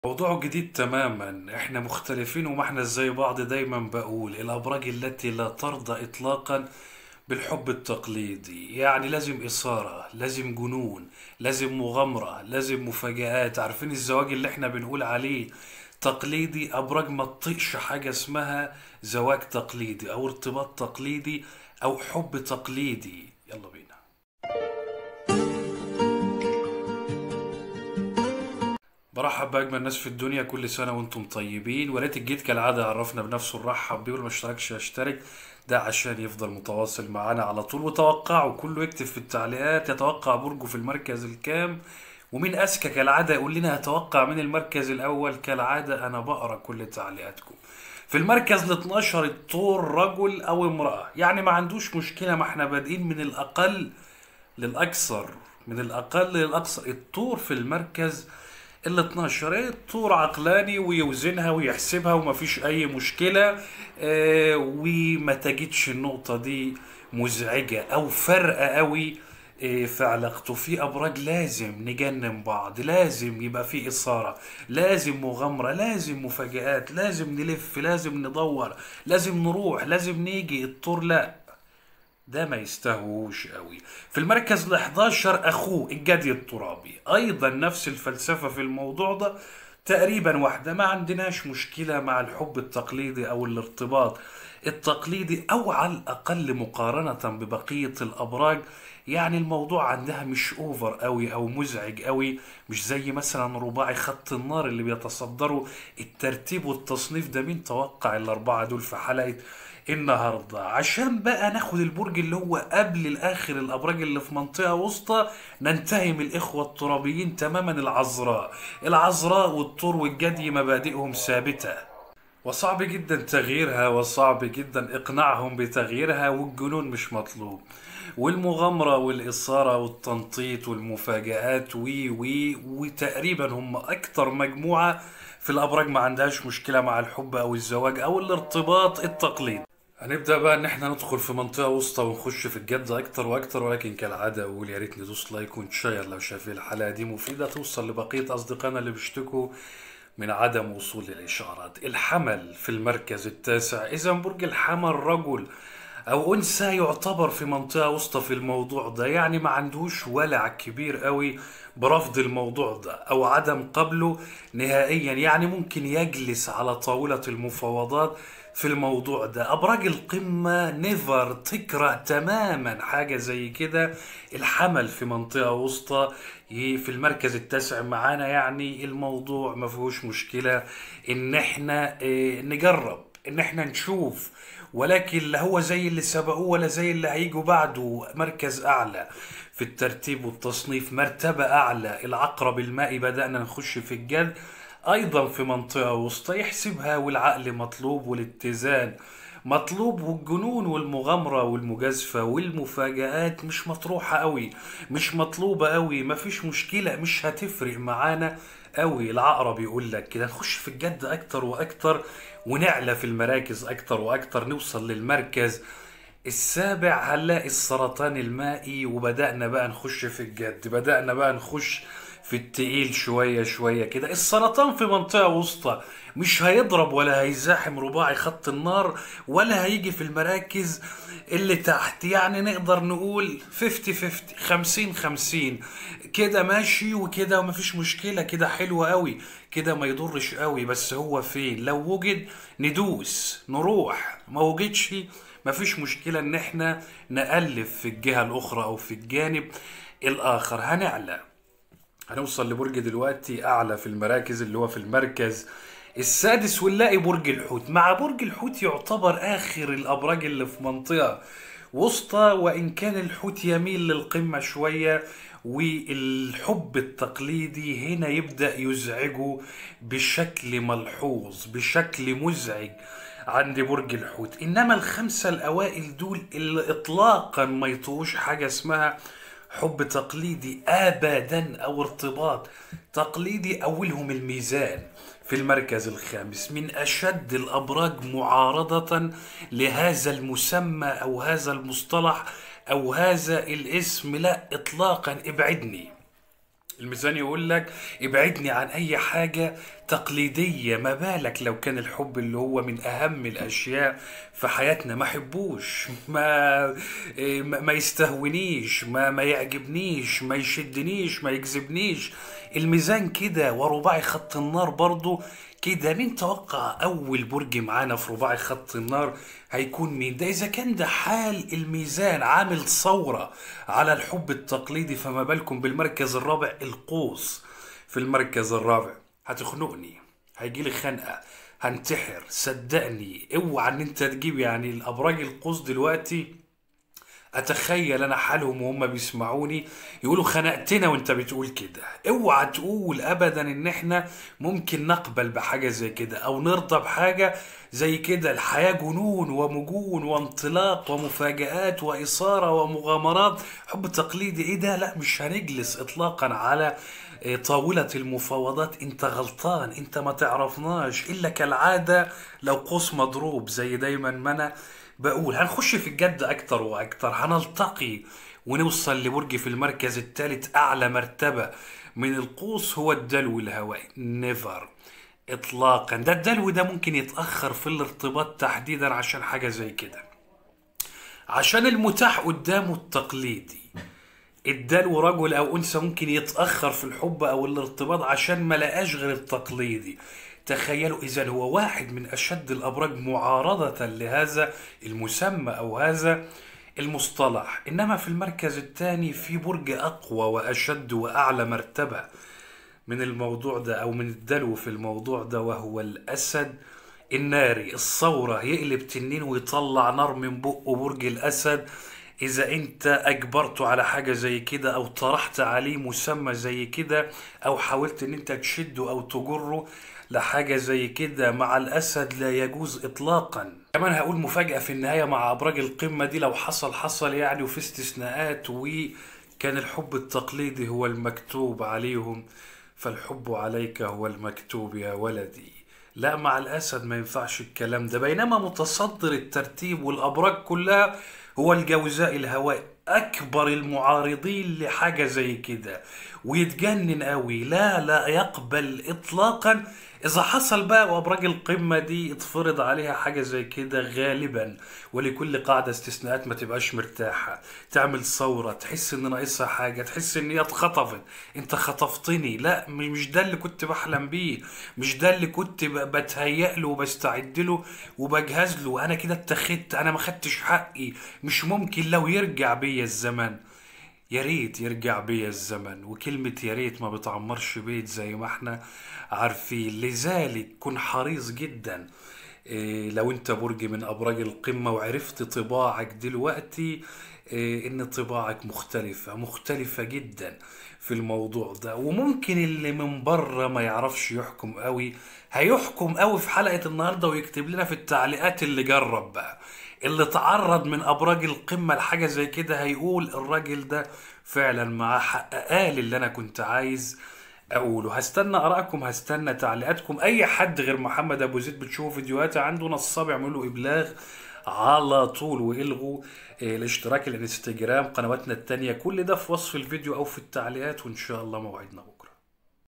موضوع جديد تماما احنا مختلفين وما احنا زي بعض دايما بقول الابراج التي لا ترضى اطلاقا بالحب التقليدي يعني لازم اثارة لازم جنون لازم مغامرة لازم مفاجآت عارفين الزواج اللي احنا بنقول عليه تقليدي ابراج ما تطيقش حاجة اسمها زواج تقليدي او ارتباط تقليدي او حب تقليدي يلا بينا برحب بأجمل ناس في الدنيا كل سنة وانتم طيبين وريت الجيت كالعادة عرفنا بنفسه نرحب بيه واللي ما اشتركش يشترك ده عشان يفضل متواصل معانا على طول وتوقعوا كله يكتب في التعليقات يتوقع برجه في المركز الكام ومين أذكى كالعادة يقول لنا يتوقع من المركز الأول كالعادة أنا بقرا كل تعليقاتكم في المركز ال 12 الطور رجل أو امرأة يعني ما عندوش مشكلة ما احنا بادئين من الأقل للأكثر من الأقل للأكثر الطور في المركز ال 12 ايه الطور عقلاني ويوزنها ويحسبها ومفيش أي مشكلة آه وما تجدش النقطة دي مزعجة أو فارقة قوي آه، في علاقته في أبراج لازم نجنن بعض لازم يبقى في إثارة لازم مغامرة لازم مفاجآت لازم نلف لازم ندور لازم نروح لازم نيجي الطور لا ده ما يستهوش قوي في المركز ال 11 اخوه الجدي الترابي ايضا نفس الفلسفه في الموضوع ده تقريبا واحده ما عندناش مشكله مع الحب التقليدي او الارتباط التقليدي او على الاقل مقارنه ببقيه الابراج يعني الموضوع عندها مش اوفر قوي او مزعج قوي مش زي مثلا رباعي خط النار اللي بيتصدروا الترتيب والتصنيف ده مين توقع الاربعه دول في حلقه النهارده عشان بقى ناخد البرج اللي هو قبل الاخر الابراج اللي في منطقه وسطى ننتهم الاخوه الترابيين تماما العذراء العذراء والطور والجدي مبادئهم ثابته وصعب جدا تغييرها وصعب جدا اقناعهم بتغييرها والجنون مش مطلوب والمغامرة والإثارة والتنطيط والمفاجآت وي وي وتقريبا هم أكتر مجموعة في الأبراج ما عندهاش مشكلة مع الحب أو الزواج أو الارتباط التقليدي هنبدأ بقى إن إحنا ندخل في منطقة وسطى ونخش في الجد أكتر وأكتر ولكن كالعادة أقول يا ريت ندوس لايك ونشير لو شايفين الحلقة دي مفيدة توصل لبقية أصدقائنا اللي بيشتكوا من عدم وصول الإشارات الحمل في المركز التاسع إذا برج الحمل رجل أو أنثى يعتبر في منطقة وسطى في الموضوع ده يعني ما عندوش ولع كبير قوي برفض الموضوع ده أو عدم قبله نهائيا يعني ممكن يجلس على طاولة المفاوضات في الموضوع ده أبراج القمة نيفر تكره تماما حاجة زي كده الحمل في منطقة وسطى ي- في المركز التاسع معانا يعني الموضوع ما فيهوش مشكلة إن إحنا إيه، نجرب إن إحنا نشوف ولكن لا هو زي اللي سبقوه ولا زي اللي هيجوا بعده مركز أعلى في الترتيب والتصنيف مرتبة أعلى العقرب المائي بدأنا نخش في الجد أيضا في منطقة وسطى يحسبها والعقل مطلوب والاتزان مطلوب والجنون والمغامرة والمجازفة والمفاجآت مش مطروحة قوي مش مطلوبة قوي مفيش مشكلة مش هتفرق معانا قوي العقرب يقول لك كده نخش في الجد أكتر وأكتر ونعلى في المراكز أكتر وأكتر نوصل للمركز السابع هنلاقي السرطان المائي وبدأنا بقى نخش في الجد بدأنا بقى نخش في التقيل شوية شوية كده السرطان في منطقة وسطى مش هيضرب ولا هيزاحم رباعي خط النار ولا هيجي في المراكز اللي تحت يعني نقدر نقول 50 50 50 50 كده ماشي وكده مفيش مشكلة كده حلوة قوي كده ما يضرش قوي بس هو فين لو وجد ندوس نروح ما وجدش مفيش مشكلة ان احنا نألف في الجهة الاخرى او في الجانب الاخر هنعلى هنوصل لبرج دلوقتي اعلى في المراكز اللي هو في المركز السادس ونلاقي برج الحوت مع برج الحوت يعتبر اخر الابراج اللي في منطقة وسطى وان كان الحوت يميل للقمة شوية والحب التقليدي هنا يبدأ يزعجه بشكل ملحوظ بشكل مزعج عند برج الحوت انما الخمسة الاوائل دول اللي اطلاقا ما يطوش حاجة اسمها حب تقليدي ابدا او ارتباط تقليدي اولهم الميزان في المركز الخامس من اشد الابراج معارضه لهذا المسمى او هذا المصطلح او هذا الاسم لا اطلاقا ابعدني الميزان يقول لك ابعدني عن اي حاجة تقليدية ما بالك لو كان الحب اللي هو من اهم الاشياء في حياتنا ما حبوش ما إيه، ما ما يستهونيش ما ما يعجبنيش ما يشدنيش ما يجذبنيش الميزان كده ورباعي خط النار برضو كده مين توقع اول برج معانا في رباعي خط النار هيكون مين ده اذا كان ده حال الميزان عامل ثورة على الحب التقليدي فما بالكم بالمركز الرابع القوس في المركز الرابع هتخنقني هيجي لي خنقة هنتحر صدقني اوعى ان انت تجيب يعني الابراج القوس دلوقتي اتخيل انا حالهم وهم بيسمعوني يقولوا خنقتنا وانت بتقول كده اوعى تقول ابدا ان احنا ممكن نقبل بحاجه زي كده او نرضى بحاجه زي كده الحياه جنون ومجون وانطلاق ومفاجآت واثاره ومغامرات حب تقليدي ايه ده لا مش هنجلس اطلاقا على إيه، طاولة المفاوضات انت غلطان انت ما تعرفناش الا كالعادة لو قوس مضروب زي دايما ما انا بقول هنخش في الجد اكتر واكتر هنلتقي ونوصل لبرج في المركز الثالث اعلى مرتبة من القوس هو الدلو الهوائي نيفر اطلاقا ده الدلو ده ممكن يتأخر في الارتباط تحديدا عشان حاجة زي كده عشان المتاح قدامه التقليدي الدلو رجل او انثى ممكن يتاخر في الحب او الارتباط عشان ما لقاش غير التقليدي تخيلوا اذا هو واحد من اشد الابراج معارضه لهذا المسمى او هذا المصطلح انما في المركز الثاني في برج اقوى واشد واعلى مرتبه من الموضوع ده او من الدلو في الموضوع ده وهو الاسد الناري الثورة يقلب تنين ويطلع نار من بقه برج الاسد اذا انت اجبرته على حاجة زي كده او طرحت عليه مسمى زي كده او حاولت ان انت تشده او تجره لحاجة زي كده مع الاسد لا يجوز اطلاقا كمان هقول مفاجأة في النهاية مع ابراج القمة دي لو حصل حصل يعني وفي استثناءات وكان الحب التقليدي هو المكتوب عليهم فالحب عليك هو المكتوب يا ولدي لا مع الأسد ما ينفعش الكلام ده بينما متصدر الترتيب والأبراج كلها هو الجوزاء الهواء أكبر المعارضين لحاجة زي كده ويتجنن قوي لا لا يقبل إطلاقا إذا حصل بقى وأبراج القمة دي اتفرض عليها حاجة زي كده غالبا ولكل قاعدة استثناءات ما تبقاش مرتاحة تعمل ثورة تحس إن ناقصها حاجة تحس إن هي اتخطفت أنت خطفتني لا م- مش ده اللي كنت بحلم بيه مش ده اللي كنت ب- بتهيأ له وبستعد له وبجهز له أنا كده اتخذت أنا ما خدتش حقي مش ممكن لو يرجع بيا الزمن يا ريت يرجع بيا الزمن وكلمة يا ريت ما بتعمرش بيت زي ما احنا عارفين لذلك كن حريص جدا إيه لو انت برج من ابراج القمة وعرفت طباعك دلوقتي إيه ان طباعك مختلفة مختلفة جدا في الموضوع ده وممكن اللي من بره ما يعرفش يحكم قوي هيحكم قوي في حلقة النهاردة ويكتب لنا في التعليقات اللي جرب بقى اللي تعرض من ابراج القمه لحاجه زي كده هيقول الراجل ده فعلا معاه حق قال اللي انا كنت عايز اقوله هستنى ارائكم هستنى تعليقاتكم اي حد غير محمد ابو زيد بتشوفوا فيديوهاتي عنده نصاب يعملوا ابلاغ على طول والغوا آه، الاشتراك الانستجرام قنواتنا التانية كل ده في وصف الفيديو او في التعليقات وان شاء الله موعدنا بكره